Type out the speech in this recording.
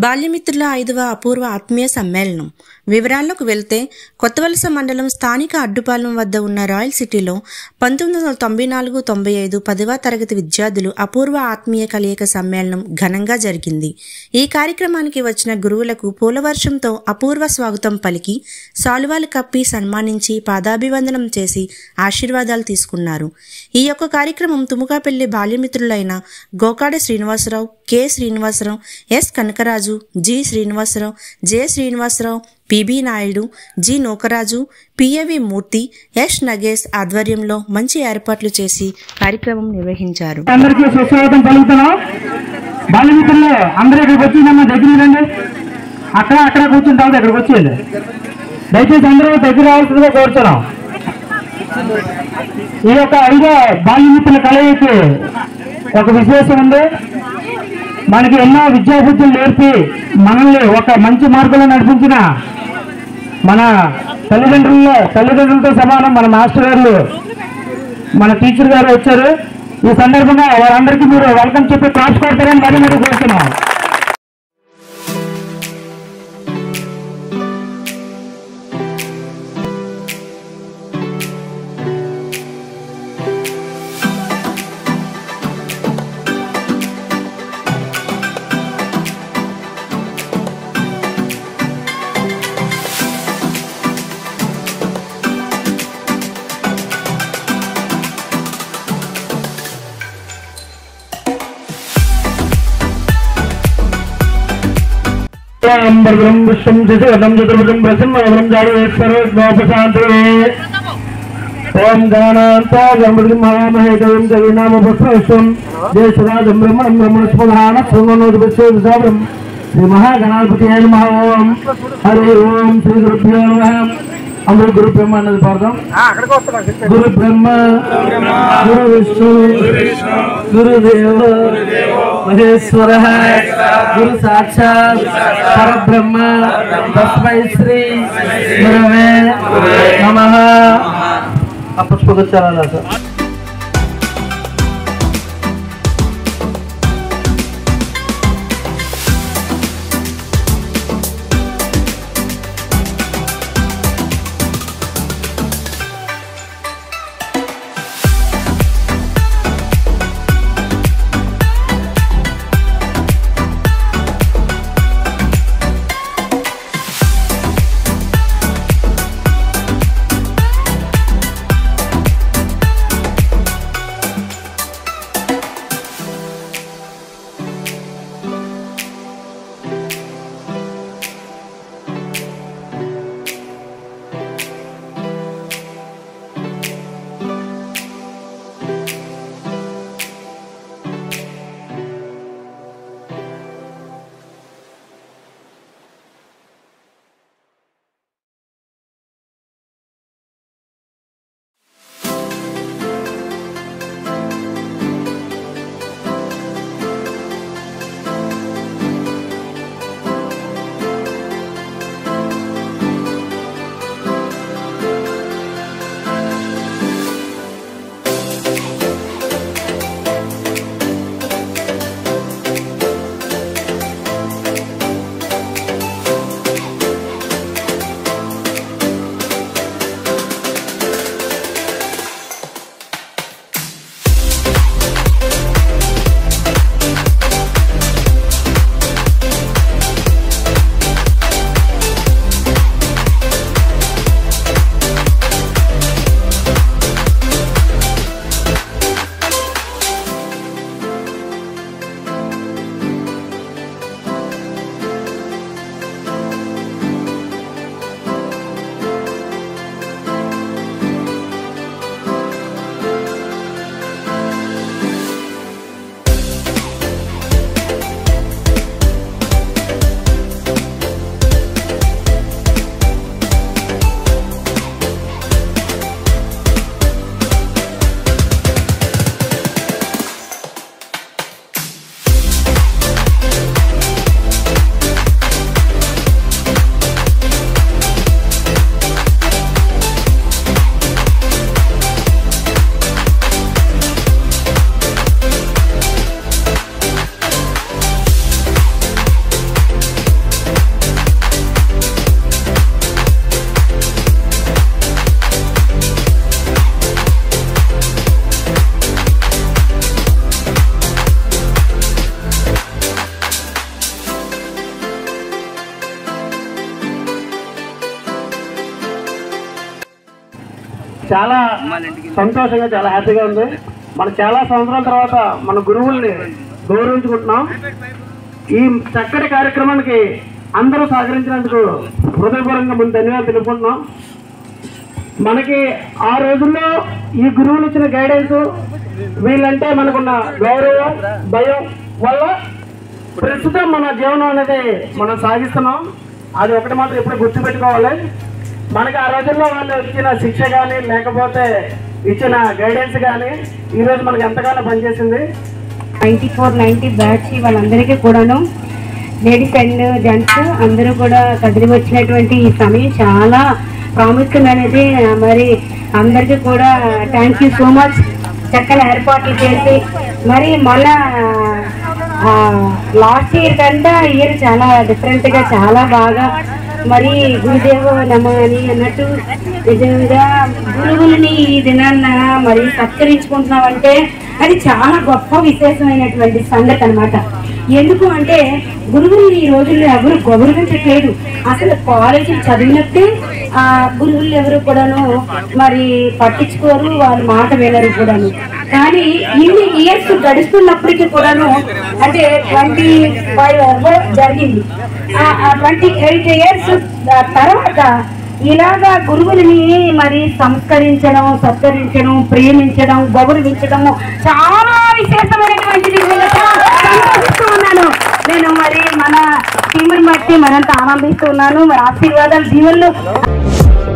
బాల్యమిత్రుల ఐదవ అపూర్వ ఆత్మీయ సమ్మేళనం వివరాల్లోకి వెళ్తే కొత్తవలస మండలం స్థానిక అడ్డుపాలెం వద్ద ఉన్న రాయల్ సిటీలో పంతొమ్మిది వందల తొంభై నాలుగు తొంభై ఐదు పదవ తరగతి విద్యార్థులు అపూర్వ ఆత్మీయ కలయిక సమ్మేళనం ఘనంగా జరిగింది ఈ కార్యక్రమానికి వచ్చిన గురువులకు పూలవర్షంతో అపూర్వ స్వాగతం పలికి సాలువాలు కప్పి సన్మానించి పాదాభివందనం చేసి ఆశీర్వాదాలు తీసుకున్నారు ఈ యొక్క కార్యక్రమం తుముకాపల్లి బాల్యమిత్రులైన Gokada Srinivasarao K Srinivasarao S Kanakaraju G Srinivasarao J Srinivasarao PB Naidu G Nookaraju PAV Murthy S Nagesh ఆధ్వర్యంలో మంచి ఏర్పాట్లు చేసి కార్యక్రమం నిర్వహించారు అందరికీ సుస్వాగతం పలుకుతున్నాం బాల్యమిత్రులు అందరూ ఇక్కడికి వచ్చిందమ్మా దగ్గర రండి అక్కడ అక్కడ కూర్చుంటాం ఇక్కడికి వచ్చేది దయచేసి అందరూ దగ్గర రావాల్సిందిగా కోరుతున్నాం ఈ యొక్క ఐదో బాల్యమిత్రుల కలయికి ఒక విశేషం ఉంది మనకి ఎన్నో విద్యాబుద్ధులు నేర్పి మనల్ని ఒక మంచి మార్గంలో నడిపించిన మన తల్లిదండ్రుల్లో తల్లిదండ్రులతో సమానం మన మాస్టర్ గారు మన టీచర్ గారు వచ్చారు ఈ సందర్భంగా వారందరికీ మీరు వెల్కమ్ చెప్పి క్లాస్ కొడతారని మరీ మరీ కోరుతున్నాం బ్రహ్మం విశ్వం శశివదం చతుర్భుజం ప్రసన్నవరం జాడేశ్వరోపశాంతే ఓం గణాంతా గణపతి మహామహేకం కవినామపుష్పం జయసురాజం బ్రహ్మణం బ్రహ్మణస్పదాన శృంగనోదిపశ్చేదం శ్రీ మహాగణాధిపతి అయిన మహా ఓం హరి ఓం శ్రీ గురుభ్యో నమః అందరూ గురు బ్రహ్మ అన్నది పాడదాం గురు బ్రహ్మ గురు విష్ణు గురుదేవ మహేశ్వర గురు సాక్షాత్ పరబ్రహ్మ తస్మై శ్రీ గురవే నమ ఆ పుష్పగుచ్చారా సార్ చాలా సంతోషంగా చాలా హ్యాపీగా ఉంది మన చాలా సంవత్సరాల తర్వాత మన గురువుల్ని గౌరవించుకుంటున్నాం ఈ చక్కటి కార్యక్రమానికి అందరూ సహకరించినందుకు హృదయపూర్వకంగా ముందు ధన్యవాదాలు తెలుపుకుంటున్నాం మనకి ఆ రోజుల్లో ఈ గురువులు ఇచ్చిన గైడెన్స్ వీళ్ళంటే మనకున్న గౌరవం భయం వల్ల ప్రస్తుతం మన జీవనం అనేది మనం సాగిస్తున్నాం అది ఒకటి మాత్రం ఎప్పుడు గుర్తుపెట్టుకోవాలి మనకి ఆ రోజుల్లో వాళ్ళు ఇచ్చిన శిక్ష కానీ లేకపోతే ఇచ్చిన గైడెన్స్ కానీ ఈరోజు మనకి ఎంతగానో పనిచేసింది నైంటీ ఫోర్ నైంటీ బ్యాచ్ వాళ్ళందరికీ కూడాను లేడీస్ అండ్ జెంట్స్ అందరూ కూడా కదిలి వచ్చినటువంటి ఈ సమయం చాలా ప్రాముఖ్యమైనది మరి అందరికీ కూడా థ్యాంక్ యూ సో మచ్ చక్కని ఏర్పాట్లు చేసి మరి మన లాస్ట్ ఇయర్ కంటే ఇయర్ చాలా డిఫరెంట్గా చాలా బాగా మరి గురుదేవ నమ అని అన్నట్టు నిజంగా గురువులని ఈ దినాన్న మరి సత్కరించుకుంటున్నామంటే అది చాలా గొప్ప విశేషమైనటువంటి సంగతి అన్నమాట ఎందుకు అంటే గురువుల్ని ఈ రోజుల్లో ఎవరు గౌరవించట్లేదు అసలు కాలేజీ చదివినట్టే ఆ గురువులు ఎవరు కూడాను మరి పట్టించుకోరు వాళ్ళ మాట వినరు కూడాను కానీ ఇన్ని ఇయర్స్ గడుస్తున్నప్పటికీ కూడాను అంటే ట్వంటీ ఫైవ్ జరిగింది ఆ ట్వంటీ ఎయిట్ ఇయర్స్ తర్వాత ఇలాగా గురువులని మరి సంస్కరించడం సత్కరించడం ప్రేమించడం గౌరవించడం చాలా విశేషమైనటువంటిది నేను చాలా సంతోషిస్తూ ఉన్నాను నేను మరి మన టీముని బట్టి మరింత ఆనందిస్తూ ఉన్నాను మరి ఆశీర్వాదాలు దీవెనలు